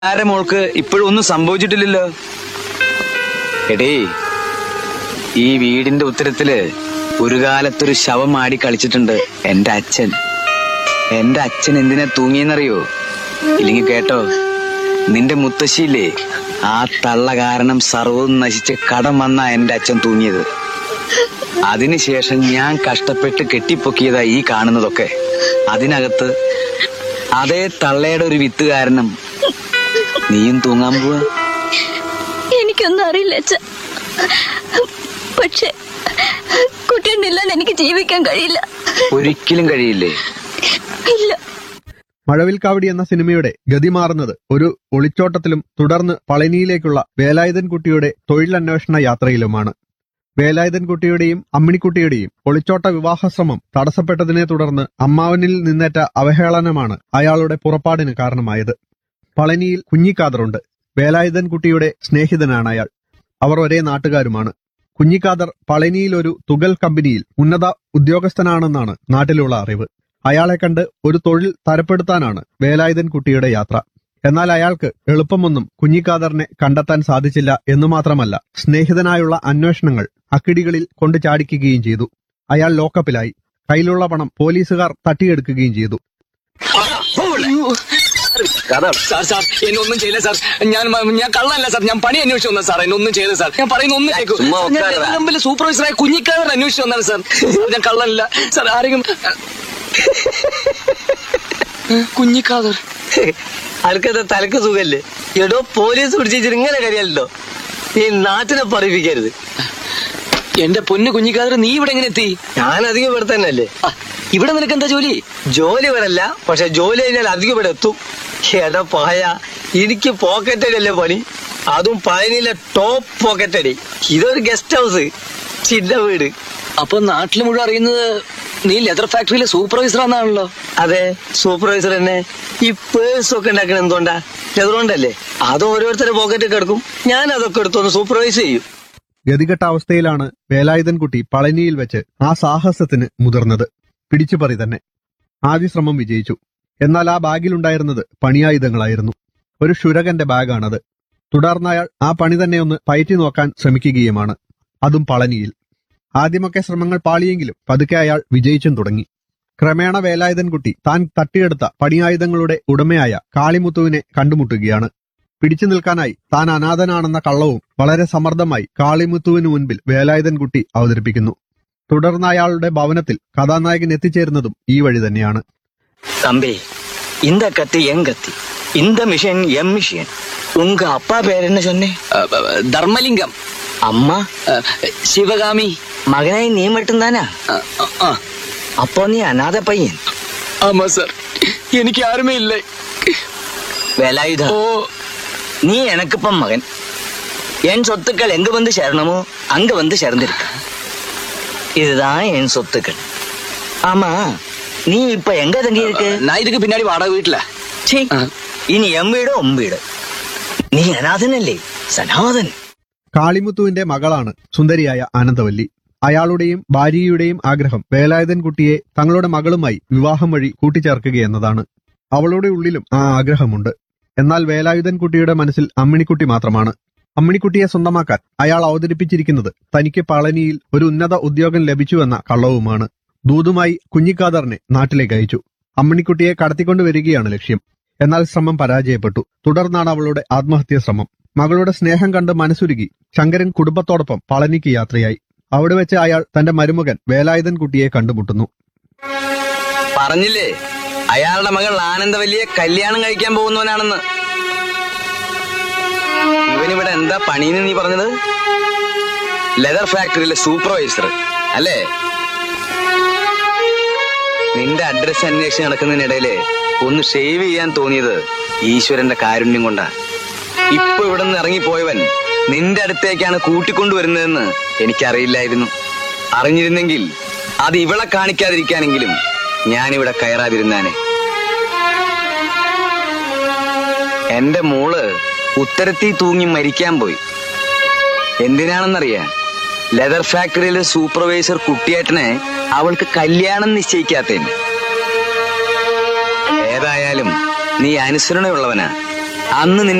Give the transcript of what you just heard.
ആരെ മോൾക്ക് ഇപ്പോഴും ഒന്നും സംഭവിച്ചിട്ടില്ലല്ലോ എടേ ഈ വീടിന്റെ ഉത്തരത്തില് ഒരു കാലത്തൊരു ശവം ആടി കളിച്ചിട്ടുണ്ട് എന്റെ അച്ഛൻ എന്റെ അച്ഛൻ എന്തിനാ തൂങ്ങിയെന്നറിയോ ഇല്ലെങ്കിൽ കേട്ടോ നിന്റെ മുത്തശ്ശിയില്ലേ ആ തള്ള കാരണം സർവ്വവും നശിച്ച് കടം വന്ന എന്റെ അച്ഛൻ തൂങ്ങിയത് അതിനുശേഷം ഞാൻ കഷ്ടപ്പെട്ട് കെട്ടിപ്പൊക്കിയതാ ഈ കാണുന്നതൊക്കെ അതിനകത്ത് അതേ തള്ളയുടെ ഒരു വിത്ത് കാരണം നീയും തൂങ്ങാൻ പോവാ എനിക്കൊന്നും അറിയില്ല അച്ഛ പക്ഷെ കുട്ടിയുണ്ടില്ലാണ്ട് എനിക്ക് ജീവിക്കാൻ കഴിയില്ല ഒരിക്കലും കഴിയില്ലേ ഇല്ല മഴവിൽക്കാവടി എന്ന സിനിമയുടെ ഗതി മാറുന്നത് ഒരു ഒളിച്ചോട്ടത്തിലും തുടർന്ന് പളനിയിലേക്കുള്ള വേലായുധൻ കുട്ടിയുടെ തൊഴിലന്വേഷണ യാത്രയിലുമാണ് വേലായുധൻ കുട്ടിയുടെയും അമ്മിണിക്കുട്ടിയുടെയും ഒളിച്ചോട്ട വിവാഹശ്രമം തടസ്സപ്പെട്ടതിനെ തുടർന്ന് അമ്മാവനിൽ നിന്നേറ്റ അവഹേളനമാണ് അയാളുടെ പുറപ്പാടിന് കാരണമായത് പളനിയിൽ കുഞ്ഞിക്കാദറുണ്ട് വേലായുധൻ കുട്ടിയുടെ സ്നേഹിതനാണ് അയാൾ അവർ ഒരേ നാട്ടുകാരുമാണ് കുഞ്ഞിക്കാദർ പളനിയിൽ ഒരു തുകൽ കമ്പനിയിൽ ഉന്നത ഉദ്യോഗസ്ഥനാണെന്നാണ് നാട്ടിലുള്ള അറിവ് അയാളെ കണ്ട് ഒരു തൊഴിൽ തരപ്പെടുത്താനാണ് വേലായുധൻ കുട്ടിയുടെ യാത്ര എന്നാൽ അയാൾക്ക് എളുപ്പമൊന്നും കുഞ്ഞിക്കാദറിനെ കണ്ടെത്താൻ സാധിച്ചില്ല എന്നു മാത്രമല്ല സ്നേഹിതനായുള്ള അന്വേഷണങ്ങൾ അക്കിടികളിൽ കൊണ്ടു ചാടിക്കുകയും ചെയ്തു അയാൾ ലോക്കപ്പിലായി കയ്യിലുള്ള പണം പോലീസുകാർ തട്ടിയെടുക്കുകയും ചെയ്തു സാർ സാർ എന്നെ ഒന്നും ചെയ്യില്ല സാർ ഞാൻ ഞാൻ കള്ളല്ല സാർ ഞാൻ പണി അന്വേഷിച്ചു വന്നത് സാർ എന്നെ ഒന്നും ചെയ്യില്ല സാർ ഞാൻ പറയുന്ന ഒന്നും കേൾക്കൂ ചുമ്മാ ഞാൻ ഉட்காരുടാ. നെടുങ്കമ്പിലെ സൂപ്പർവൈസറായ കുഞ്ഞിക്കാരൻ അന്വേഷിച്ചു വന്നതാണ് സാർ സാർ, ഞാൻ കള്ളല്ല സാർ ആരെങ്കിലും കുഞ്ഞിക്കാതർ അനക്കത് തലക്ക് സുഖല്ലേ എടോ പോലീസ് പിടിച്ചിട്ട് ഇങ്ങനെ കരിയല്ലോ ഈ നാട്ടിനെ പറയിപ്പിക്കരുത് എന്റെ പൊന്ന് കുഞ്ഞിക്കാതർ നീ ഇവിടെ എങ്ങനെ എത്തി ഞാൻ അധികം ഇവിടെ തന്നെ അല്ലേ ആ, ഇവിടെ നിനക്ക് എന്താ ജോലി ജോലി വരല്ല പക്ഷെ ജോലി കഴിഞ്ഞാൽ അധികം ഇവിടെ എത്തും എടാ പായ എനിക്ക് പോക്കറ്റ് അല്ലേ പണി അതും പഴനിയിലെ ടോപ്പ് പോക്കറ്റ് അടി ഇതൊരു ഗസ്റ്റ് ഹൗസ് ചിന്ന വീട് അപ്പൊ നാട്ടിൽ മുഴുവൻ അറിയുന്നത് നീ ലെതർ ഫാക്ടറിയിലെ സൂപ്പർവൈസർ ആണെന്നാണല്ലോ അതെ സൂപ്പർവൈസർ തന്നെ ഈ പേഴ്സ് ഒക്കെ ഉണ്ടാക്കണ എന്തുകൊണ്ടാ അതുകൊണ്ടല്ലേ അത് ഓരോരുത്തരുടെ പോക്കറ്റ് കിടക്കും ഞാൻ അതൊക്കെ എടുത്തൊന്ന് സൂപ്പർവൈസ് ചെയ്യും ഗതികെട്ട അവസ്ഥയിലാണ് വേലായുധൻ കുട്ടി പളനിയിൽ വെച്ച് ആ സാഹസത്തിന് മുതിർന്നത് പിടിച്ചുപറി തന്നെ ആദ്യ ശ്രമം വിജയിച്ചു എന്നാൽ ആ ബാഗിലുണ്ടായിരുന്നത് പണിയായുധങ്ങളായിരുന്നു ഒരു ക്ഷുരകന്റെ ബാഗാണത് തുടർന്ന് അയാൾ ആ പണി തന്നെ ഒന്ന് പയറ്റി നോക്കാൻ ശ്രമിക്കുകയുമാണ് അതും പളനിയിൽ ആദ്യമൊക്കെ ശ്രമങ്ങൾ പാളിയെങ്കിലും പതുക്കെ അയാൾ വിജയിച്ചും തുടങ്ങി ക്രമേണ വേലായുധൻ കുട്ടി താൻ തട്ടിയെടുത്ത പണിയായുധങ്ങളുടെ ഉടമയായ കാളിമുത്തുവിനെ കണ്ടുമുട്ടുകയാണ് പിടിച്ചു നിൽക്കാനായി താൻ അനാഥനാണെന്ന കള്ളവും വളരെ സമർത്ഥമായി കാളിമുത്തുവിന് മുൻപിൽ വേലായുധൻ കുട്ടി അവതരിപ്പിക്കുന്നു തുടർന്ന് അയാളുടെ ഭവനത്തിൽ കഥാനായകൻ എത്തിച്ചേരുന്നതും ഈ വഴി തന്നെയാണ് தம்பி இந்த கத்தி என் கத்தி இந்த மிஷின் எம் மிஷின் உங்க அப்பா பேர் என்ன சொன்னேன் ധർമ്മലിംഗം அம்மா ആ, ശിവകാമി மகனாய் நீ மட்டும்தானா ആ, ആ, ആ. அப்போ நீ அநாத பையன் ആമാ സാർ എനിക്ക് ആരുമേ ഇല്ലേ வேலாயுதா ഓ நீ எனக்கு இப்ப மகன் என் சொத்துக்கள் எங்க வந்து சேரணுமோ அங்க வந்து சேர்ந்திருக்க இதுதான் என் சொத்துக்கள் ஆமா நீ இப்ப எங்க தங்கி இருக்கு ഞാൻ ഇതൊക്കെ പിന്നാടി വാടക വീട്ടിലാ ഛീ, ആ. ഇനി എം വീട് ഒം വീട് നീ അനാഥനല്ലേ സനാതൻ കാളിമുത്തുവിന്റെ മകളാണ് സുന്ദരിയായ ആനന്ദവല്ലി അയാളുടെയും ഭാര്യയുടെയും ആഗ്രഹം വേലായുധൻ കുട്ടിയെ തങ്ങളുടെ മകളുമായി വിവാഹം വഴി കൂട്ടിച്ചേർക്കുകയെന്നതാണ് അവളുടെ ഉള്ളിലും ആ ആഗ്രഹമുണ്ട് എന്നാൽ വേലായുധൻ കുട്ടിയുടെ മനസ്സിൽ അമ്മിണിക്കുട്ടി മാത്രമാണ് അമ്മിണിക്കുട്ടിയെ സ്വന്തമാക്കാൻ അയാൾ അവതരിപ്പിച്ചിരിക്കുന്നത് തനിക്ക് പളനിയിൽ ഒരു ഉന്നത ഉദ്യോഗം ലഭിച്ചുവെന്ന കള്ളവുമാണ് ദൂതുമായി കുഞ്ഞിക്കാദറിനെ നാട്ടിലേക്ക് അയച്ചു അമ്മിണിക്കുട്ടിയെ കടത്തിക്കൊണ്ടുവരികയാണ് ലക്ഷ്യം എന്നാൽ ശ്രമം പരാജയപ്പെട്ടു തുടർന്നാണ് അവളുടെ ആത്മഹത്യാ ശ്രമം മകളുടെ സ്നേഹം കണ്ട് മനസ്സുരുകി ശങ്കരൻ കുടുംബത്തോടൊപ്പം പളനിക്ക് യാത്രയായി അവിടെ വെച്ച് അയാൾ തന്റെ മരുമകൻ വേലായുധൻ കുട്ടിയെ കണ്ടുമുട്ടുന്നു പറഞ്ഞില്ലേ അയാളുടെ മകൾ ആനന്ദവല്ലിയെ കല്യാണം കഴിക്കാൻ പോകുന്നവനാണെന്ന് ഇവനിവിടെ എന്താ പണിന്ന് നീ പറഞ്ഞത് ലെതർ ഫാക്ടറിയിലെ സൂപ്പർവൈസർ അല്ലേ നിന്റെ അഡ്രസ് അന്വേഷിച്ച് നടക്കുന്നതിനിടയില് ഒന്ന് ഷേവ് ചെയ്യാൻ തോന്നിയത് ഈശ്വരന്റെ കാരുണ്യം കൊണ്ടാ ഇപ്പൊ ഇവിടെ നിന്ന് ഇറങ്ങിപ്പോയവൻ നിന്റെ അടുത്തേക്കാണ് കൂട്ടിക്കൊണ്ടുവരുന്നതെന്ന് എനിക്കറിയില്ലായിരുന്നു അറിഞ്ഞിരുന്നെങ്കിൽ അത് ഇവളെ കാണിക്കാതിരിക്കാനെങ്കിലും ഞാനിവിടെ കയറാതിരുന്നാനെ എന്റെ മോള് ഉത്തരത്തിൽ തൂങ്ങി മരിക്കാൻ പോയി എന്തിനാണെന്നറിയാൻ ലെതർ ഫാക്ടറിയിലെ സൂപ്പർവൈസർ കുട്ടിയേട്ടനെ അവൾക്ക് കല്യാണം നിശ്ചയിക്കാത്തതിന് ഏതായാലും നീ അനുസരണയുള്ളവനാ അന്ന് നിന്നെ